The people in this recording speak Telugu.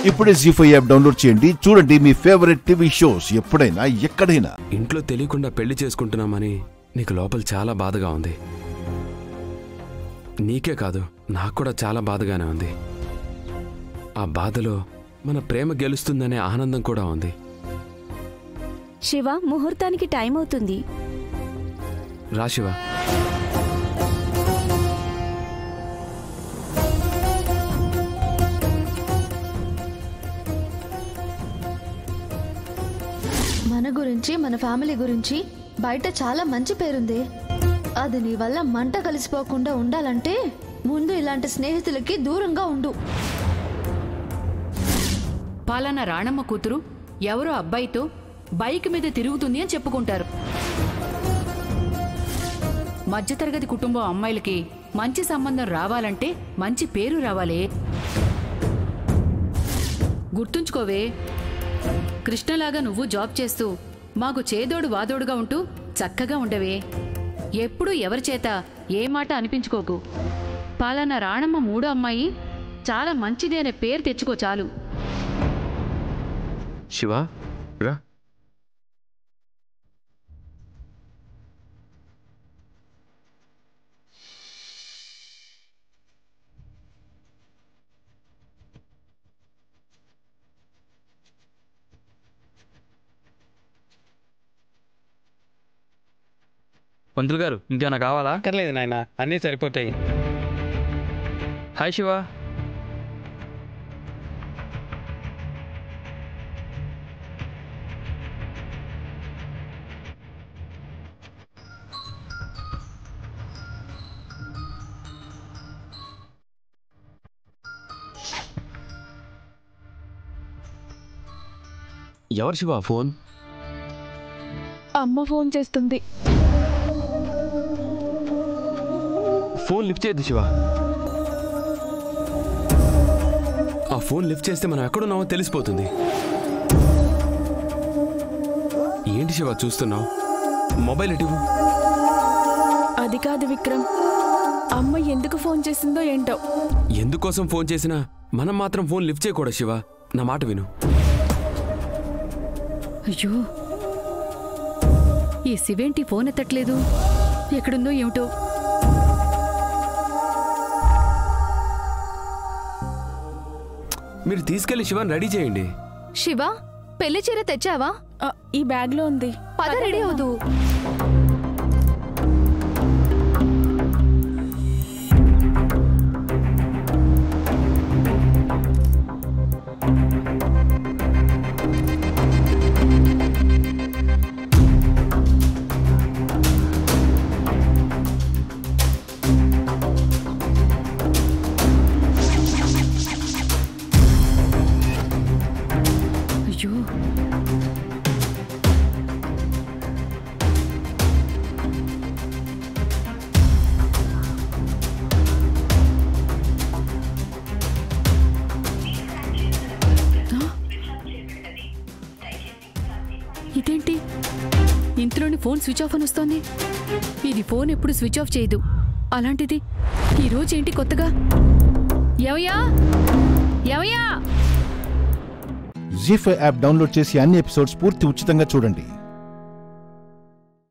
ఇప్పుడే జీ ఫైవ్ యాప్ డౌన్లోడ్ చేయండి చూడండి మీ ఫేవరెట్ టీవీ షోస్ ఎప్పుడైనా ఎక్కడైనా ఇంట్లో తెలియకుండా పెళ్లి చేసుకుంటున్నామని నీకు లోపల చాలా బాధగా ఉంది నీకే కాదు నాకు కూడా చాలా బాధగానే ఉంది ఆ బాధలో మన ప్రేమ గెలుస్తుందనే ఆనందం కూడా ఉంది శివ ముహూర్తానికి టైం అవుతుంది రాశివ మన గురించి మన ఫ్యామిలీ గురించి బయట చాలా మంచి పేరుంది అది నీ వల్ల మంట కలిసిపోకుండా ఉండాలంటే ముందు ఇలాంటి స్నేహితులకి దూరంగా ఉండు పాలన రాణమ్మ కూతురు ఎవరో అబ్బాయితో బైక్ మీద తిరుగుతుంది అని చెప్పుకుంటారు మధ్యతరగతి కుటుంబం అమ్మాయిలకి మంచి సంబంధం రావాలంటే మంచి పేరు రావాలి గుర్తుంచుకోవే కృష్ణలాగా నువ్వు జాబ్ చేస్తూ మాకు చేదోడు వాదోడుగా ఉంటూ చక్కగా ఉండవే ఎప్పుడూ ఎవరి చేత ఏ మాట అనిపించుకోకు పాలన రాణమ్మ మూడో అమ్మాయి చాలా మంచిది అనే పేరు తెచ్చుకో చాలు శివ రా పంతులు గారు ఇంకేమైనా కావాలా అక్కర్లేదు నాయన అన్నీ సరిపోతాయి హాయ్ శివ ఎవరు శివ ఆ ఫోన్ అమ్మ ఫోన్ చేస్తుంది ఫోన్ లిఫ్ట్ చేయద్దు శివ ఆ ఫోన్ లిఫ్ట్ చేస్తే మనం ఎక్కడున్నామో తెలిసిపోతుంది ఏంటి శివ చూస్తున్నావు మొబైల్ ఎటు అది కాదు విక్రమ్ అమ్మ ఎందుకు ఫోన్ చేసిందో ఏంటో ఎందుకోసం ఫోన్ చేసినా మనం మాత్రం ఫోన్ లిఫ్ట్ చేయకూడదు శివ నా మాట విను అయ్యో ఈ శివేంటి ఫోన్ ఎత్తట్లేదు ఎక్కడుందో ఏమిటో మీరు తీసుకెళ్లి శివన్ రెడీ చేయండి శివ పెళ్లి చీర తెచ్చావా ఆ, ఈ బ్యాగ్ లో ఉంది పద రెడీ అవుదు అయ్యో ఆ? ఇదేంటి ఇంట్లోని ఫోన్ స్విచ్ ఆఫ్ అని వస్తోంది ఇది ఫోన్ ఎప్పుడు స్విచ్ ఆఫ్ చేయదు అలాంటిది ఈరోజు ఏంటి కొత్తగా ఎవయా ఎవయా జీ ఫైవ్ యాప్ డౌన్లోడ్ చేసి అన్ని ఎపిసోడ్స్ పూర్తి ఉచితంగా చూడండి